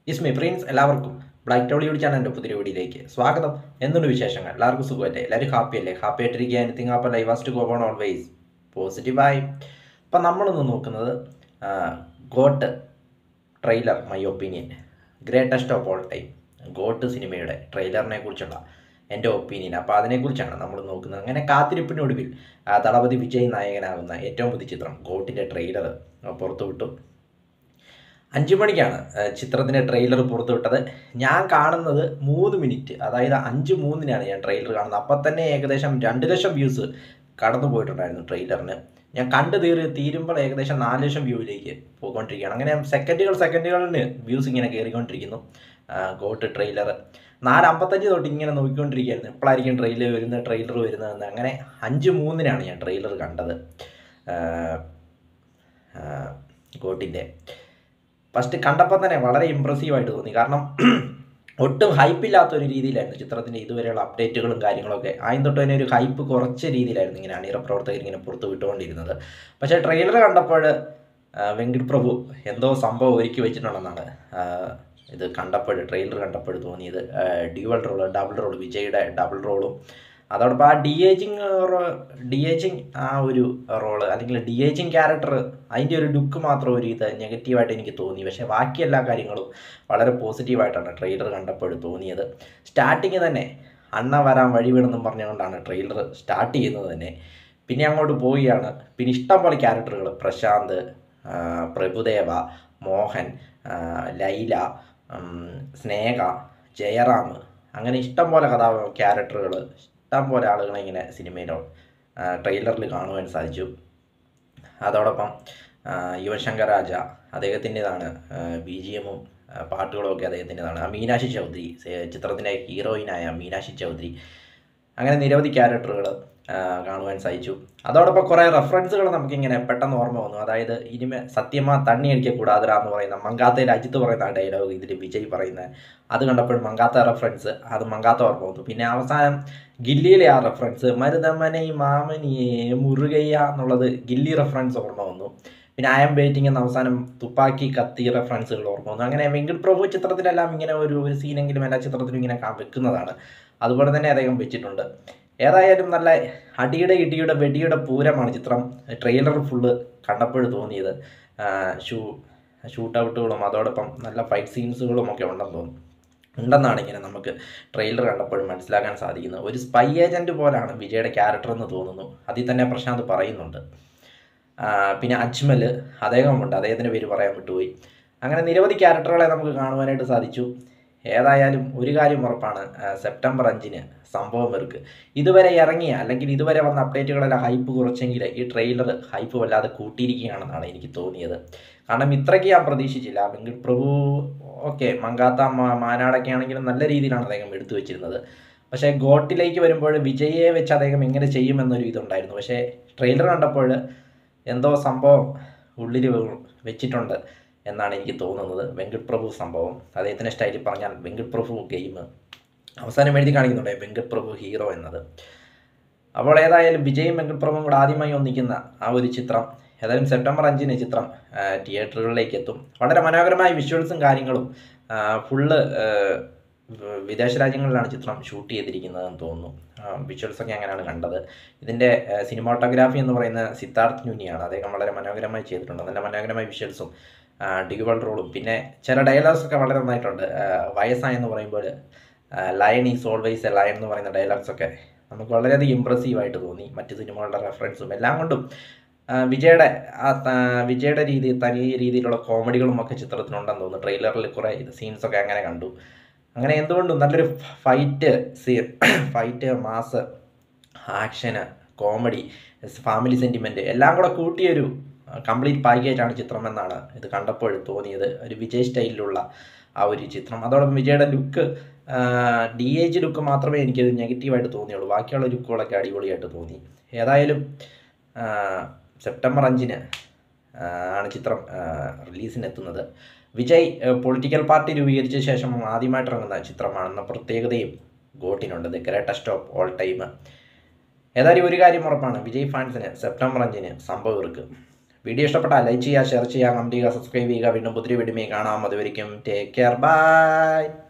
ഇസ്മി Prince എല്ലാവർക്കും black Tollywood ചാനലിൻ്റെ പുതിയ വീഡിയോയിലേക്ക് സ്വാഗതം എന്തുണ്ട് വിശേഷങ്ങൾ എല്ലാവർക്കും സുഖമല്ലേ എല്ലാവരും ഹാപ്പി അല്ലേ ഹാപ്പി ആയിട്ടിരിക്കുക anything happy live vast go on always പോസിറ്റീവായി അപ്പം നമ്മളിന്ന് നോക്കുന്നത് GOAT trailer my opinion greatest of all time GOAT സിനിമയുടെ ട്രെയിലറിനെ കുറിച്ചുള്ള എൻ്റെ ഒപ്പീനിയൻ അപ്പോൾ അതിനെക്കുറിച്ചാണ് നമ്മൾ നോക്കുന്നത് അങ്ങനെ കാത്തിരിപ്പിനൊടുവിൽ ആ, ദളപതി വിജയ് നായകനാകുന്ന ഏറ്റവും പുതിയ ചിത്രം ഗോട്ടിൻ്റെ ട്രെയിലർ പുറത്തുവിട്ടു അഞ്ചു മണിക്കാണ് ആ, ചിത്രത്തിൻ്റെ ട്രെയിലർ പുറത്തുവിട്ടത് ഞാൻ കാണുന്നത് മൂന്ന് മിനിറ്റ് അതായത് അഞ്ച് മൂന്നിനാണ് ഞാൻ ട്രെയിലർ കാണുന്നത് അപ്പം തന്നെ ഏകദേശം രണ്ട് ലക്ഷം വ്യൂസ് കടന്നു പോയിട്ടുണ്ടായിരുന്നു ട്രെയിലറിന് ഞാൻ കണ്ടു തീര് തീരുമ്പോൾ ഏകദേശം നാല് ലക്ഷം വ്യൂവിലേക്ക് പോയിക്കൊണ്ടിരിക്കുകയാണ് അങ്ങനെ സെക്കൻഡുകൾ സെക്കൻഡുകളിന് വ്യൂസ് ഇങ്ങനെ കയറിക്കൊണ്ടിരിക്കുന്നു ആ, ഗോട്ട് ട്രെയിലർ നാല് അമ്പത്തഞ്ച് തൊട്ട് ഇങ്ങനെ നോക്കിക്കൊണ്ടിരിക്കുകയായിരുന്നു എപ്പോഴായിരിക്കും ട്രെയിലർ വരുന്നത് ട്രെയിലർ വരുന്നതെന്ന് അങ്ങനെ അഞ്ച് മൂന്നിനാണ് ഞാൻ ട്രെയിലർ കണ്ടത് ആ, ആ, ഗോട്ടിൻ്റെ ഫസ്റ്റ് കണ്ടപ്പോൾ തന്നെ വളരെ ഇമ്പ്രസീവായിട്ട് തോന്നി കാരണം ഒട്ടും ഹൈപ്പില്ലാത്ത ഒരു രീതിയിലായിരുന്നു ചിത്രത്തിൻ്റെ ഇതുവരെയുള്ള അപ്ഡേറ്റുകളും കാര്യങ്ങളൊക്കെ ആദ്യം തൊട്ട് തന്നെ ഒരു ഹൈപ്പ് കുറച്ച രീതിയിലായിരുന്നു ഇങ്ങനെ അണിയറ പ്രവർത്തകർ ഇങ്ങനെ പുറത്ത് വിട്ടുകൊണ്ടിരുന്നത് പക്ഷേ ട്രെയിലർ കണ്ടപ്പോൾ ആ, വെങ്കിട് പ്രഭു എന്തോ സംഭവം ഒരുക്കി വെച്ചിട്ടുണ്ടെന്നാണ് ആ, ഇത് കണ്ടപ്പോൾ ട്രെയിലർ കണ്ടപ്പോൾ തോന്നിയത് ഡ്യുവൽ റോള് ഡബിൾ റോൾ വിജയുടെ ഡബിൾ റോളും അതോടൊപ്പം ആ ഡി ഏജിങ് ഡി ഏജിങ് ആ ഒരു റോള് അല്ലെങ്കിൽ ഡി ഏജിങ് ക്യാരക്ടർ അതിൻ്റെ ഒരു ലുക്ക് മാത്രം ഒരു ഇത് നെഗറ്റീവായിട്ട് എനിക്ക് തോന്നി പക്ഷേ ബാക്കി എല്ലാ കാര്യങ്ങളും വളരെ പോസിറ്റീവായിട്ടാണ് ട്രെയിലർ കണ്ടപ്പോൾ തോന്നിയത് സ്റ്റാർട്ടിങ് തന്നെ അണ്ണ വരാൻ വഴി വീണെന്നും പറഞ്ഞുകൊണ്ടാണ് ട്രെയിലർ സ്റ്റാർട്ട് ചെയ്യുന്നത് തന്നെ പിന്നെ അങ്ങോട്ട് പോവുകയാണ് പിന്നെ ഇഷ്ടം പോലെ ക്യാരക്ടറുകൾ പ്രശാന്ത് ആ, പ്രഭുദേവ മോഹൻ ആ, ലൈല ഉം, സ്നേഹ ജയറാം അങ്ങനെ ഇഷ്ടം പോലെ കഥാ ക്യാരക്ടറുകൾ ഇഷ്ടം പോലെ ആളുകളെ ഇങ്ങനെ സിനിമയിലോ ട്രെയിലറിൽ കാണുവാൻ സാധിച്ചു അതോടൊപ്പം ആ, യുവൻ ശങ്കർ രാജ അദ്ദേഹത്തിൻ്റെതാണ് ബി ജി എമ്മും പാട്ടുകളും ഒക്കെ അദ്ദേഹത്തിൻ്റെതാണ് ആ മീനാക്ഷി ചൗധരി സെ- ചിത്രത്തിൻ്റെ ഹീറോയിനായ മീനാക്ഷി ചൗധരി അങ്ങനെ നിരവധി ക്യാരക്ടറുകൾ കാണുവാൻ സാധിച്ചു അതോടൊപ്പം കുറേ റെഫറൻസുകൾ നമുക്കിങ്ങനെ പെട്ടെന്ന് ഓർമ്മ വന്നു അതായത് ഇനിമേ സത്യമാ തണ്ണി അടിക്ക കൂടാതിര എന്ന് പറയുന്ന മങ്കാത്തയിൽ അജിത്ത് പറയുന്ന ആ ഡയലോഗ് ഇതിൽ വിജയ് പറയുന്ന അത് കണ്ടപ്പോൾ മങ്കാത്ത റെഫറൻസ് അത് മങ്കാത്ത ഓർമ്മ വന്നു പിന്നെ അവസാനം ഗില്ലിയിലെ ആ റെഫറൻസ് മരുതമ്മനെ മാമനിയെ മുറുകയ്യ എന്നുള്ളത് ഗില്ലി റെഫറൻസ് ഓർമ്മ വന്നു പിന്നെ ഐ എം വെയിറ്റിംഗ് എന്ന അവസാനം തുപ്പാക്കി കത്തി റെഫറൻസുകൾ ഓർമ്മ വന്നു അങ്ങനെ വെങ്കട് പ്രഭു ചിത്രത്തിലെല്ലാം ഇങ്ങനെ ഒരു ഒരു സീനെങ്കിലും എല്ലാ ചിത്രത്തിലും ഇങ്ങനെ കാ- വെക്കുന്നതാണ് അതുപോലെ തന്നെ അദ്ദേഹം വെച്ചിട്ടുണ്ട് ഏതായാലും നല്ല അടിയുടെ ഇടിയുടെ വെടിയുടെ പൂരമാണ് ചിത്രം ട്രെയിലർ ഫുള്ള് കണ്ടപ്പോൾ തോന്നിയത് ആ, ഷൂ ഷൂട്ട് ഔട്ടുകളും അതോടൊപ്പം നല്ല ഫൈറ്റ് സീൻസുകളും ഒക്കെ ഉണ്ടെന്ന് തോന്നുന്നു ഉണ്ടെന്നാണ് ഇങ്ങനെ നമുക്ക് ട്രെയിലർ കണ്ടപ്പോഴും മനസ്സിലാക്കാൻ സാധിക്കുന്നത് ഒരു സ്പൈ ഏജൻറ്റ് പോലാണ് വിജയുടെ ക്യാരക്ടർ എന്ന് തോന്നുന്നു അതിൽ തന്നെ പ്രശാന്ത് പറയുന്നുണ്ട് ആ, പിന്നെ അജ്മൽ അദ്ദേഹമുണ്ട് അദ്ദേഹത്തിൻ്റെ പേര് പറയാൻ വിട്ടുപോയി അങ്ങനെ നിരവധി ക്യാരക്ടറുകളെ നമുക്ക് കാണുവാനായിട്ട് സാധിച്ചു ഏതായാലും ഒരു കാര്യം ഉറപ്പാണ് ആ, സെപ്റ്റംബർ അഞ്ചിന് സംഭവം ഇവർക്ക് ഇതുവരെ ഇറങ്ങിയ അല്ലെങ്കിൽ ഇതുവരെ വന്ന അപ്ഡേറ്റുകളെല്ലാം ഹൈപ്പ് കുറച്ചെങ്കിൽ ഈ ട്രെയിലർ ഹൈപ്പ് വല്ലാതെ കൂട്ടിയിരിക്കുകയാണെന്നാണ് എനിക്ക് തോന്നിയത് കാരണം ഇത്രയ്ക്ക് ഞാൻ പ്രതീക്ഷിച്ചില്ല വെങ്കട് പ്രഭു ഓക്കെ മങ്കാത്ത മ- മാനാടൊക്കെ ആണെങ്കിലും നല്ല രീതിയിലാണ് അദ്ദേഹം എടുത്തു വെച്ചിരുന്നത് പക്ഷേ ഗോട്ടിലേക്ക് വരുമ്പോൾ വിജയെ വെച്ച് അദ്ദേഹം എങ്ങനെ ചെയ്യുമെന്നൊരു ഇതുണ്ടായിരുന്നു പക്ഷേ ട്രെയിലർ കണ്ടപ്പോൾ എന്തോ സംഭവം ഉള്ളിൽ വെച്ചിട്ടുണ്ട് എന്നാണ് എനിക്ക് തോന്നുന്നത് വെങ്കട് പ്രഭു സംഭവം അദ്ദേഹത്തിൻ്റെ സ്റ്റൈലിൽ പറഞ്ഞാൽ വെങ്കട് പ്രഭു ഗെയിം അവസാനം എഴുതി കാണിക്കുന്നുണ്ട് വെങ്കട് പ്രഭു ഹീറോ എന്നത് അപ്പോൾ ഏതായാലും വിജയും വെങ്കട് പ്രഭുവും കൂടെ ആദ്യമായി ഒന്നിക്കുന്ന ആ ഒരു ചിത്രം ഏതായാലും സെപ്റ്റംബർ അഞ്ചിന് ചിത്രം ആ, തിയേറ്ററുകളിലേക്ക് എത്തും വളരെ മനോഹരമായ വിഷ്വൽസും കാര്യങ്ങളും ആ, ഫുള്ള് ആ, വ- വിദേശ രാജ്യങ്ങളിലാണ് ചിത്രം ഷൂട്ട് ചെയ്തിരിക്കുന്നതെന്ന് തോന്നുന്നു വിഷ്വൽസ് ഒക്കെ അങ്ങനെയാണ് കണ്ടത് ഇതിൻ്റെ സിനിമാട്ടോഗ്രാഫി എന്ന് പറയുന്ന സിദ്ധാർത്ഥ് ന്യൂനിയാണ് അദ്ദേഹം വളരെ മനോഹരമായി ചെയ്തിട്ടുണ്ട് നല്ല മനോഹരമായ വിഷ്വൽസും ഡ്യുവൽ റോളും പിന്നെ ചില ഡയലോഗ്സ് ഒക്കെ വളരെ നന്നായിട്ടുണ്ട് ആ, വയസ്സായെന്ന് പറയുമ്പോൾ lion is always a lion എന്ന് പറയുന്ന ഡയലോഗ്സ് ഒക്കെ നമുക്ക് വളരെയധികം ഇമ്പ്രസീവായിട്ട് തോന്നി മറ്റ് സിനിമകളുടെ റെഫറൻസും എല്ലാം കൊണ്ടും ആ, വിജയുടെ ആ ത- വിജയുടെ രീതി തനി രീതിയിലുള്ള കോമഡികളും ഒക്കെ ചിത്രത്തിനുണ്ടെന്ന് തോന്നുന്നു ട്രെയിലറിൽ കുറേ സീൻസൊക്കെ അങ്ങനെ കണ്ടു അങ്ങനെ എന്തുകൊണ്ടും നല്ലൊരു fight scene fight mass action comedy family sentiment എല്ലാം കൂടെ കൂട്ടിയൊരു കംപ്ലീറ്റ് പാക്കേജാണ് ചിത്രം എന്നാണ് ഇത് കണ്ടപ്പോൾ തോന്നിയത് ഒരു വിജയ് സ്റ്റൈലിലുള്ള ആ ഒരു ചിത്രം അതോടൊപ്പം വിജയുടെ ലുക്ക് ഡി ഏജ് ലുക്ക് മാത്രമേ എനിക്കത് നെഗറ്റീവായിട്ട് തോന്നിയുള്ളൂ ബാക്കിയുള്ള ലുക്കുകളൊക്കെ അടിപൊളിയായിട്ട് തോന്നി ഏതായാലും ആ, സെപ്റ്റംബർ അഞ്ചിന് ആ, ആണ് ചിത്രം റിലീസിനെത്തുന്നത് വിജയ് പൊളിറ്റിക്കൽ പാർട്ടി രൂപീകരിച്ച ശേഷം ആദ്യമായിട്ട് ഇറങ്ങുന്ന ചിത്രമാണെന്ന പ്രത്യേകതയും ഗോട്ടിനുണ്ട് the greatest of all time ഏതായാലും ഒരു കാര്യം ഉറപ്പാണ് വിജയ് ഫാൻസിന് സെപ്റ്റംബർ അഞ്ചിന് സംഭവം ഇറക്കും വീഡിയോ ഇഷ്ടപ്പെട്ടാൽ ലൈക്ക് ചെയ്യുക ഷെയർ ചെയ്യുക കമൻറ്റ് ചെയ്യുക സബ്സ്ക്രൈബ് ചെയ്യുക വീണ്ടും പുതിയ വീഡിയോ കാണാം അതുവരിക്കും ടേക്ക് കെയർ ബൈ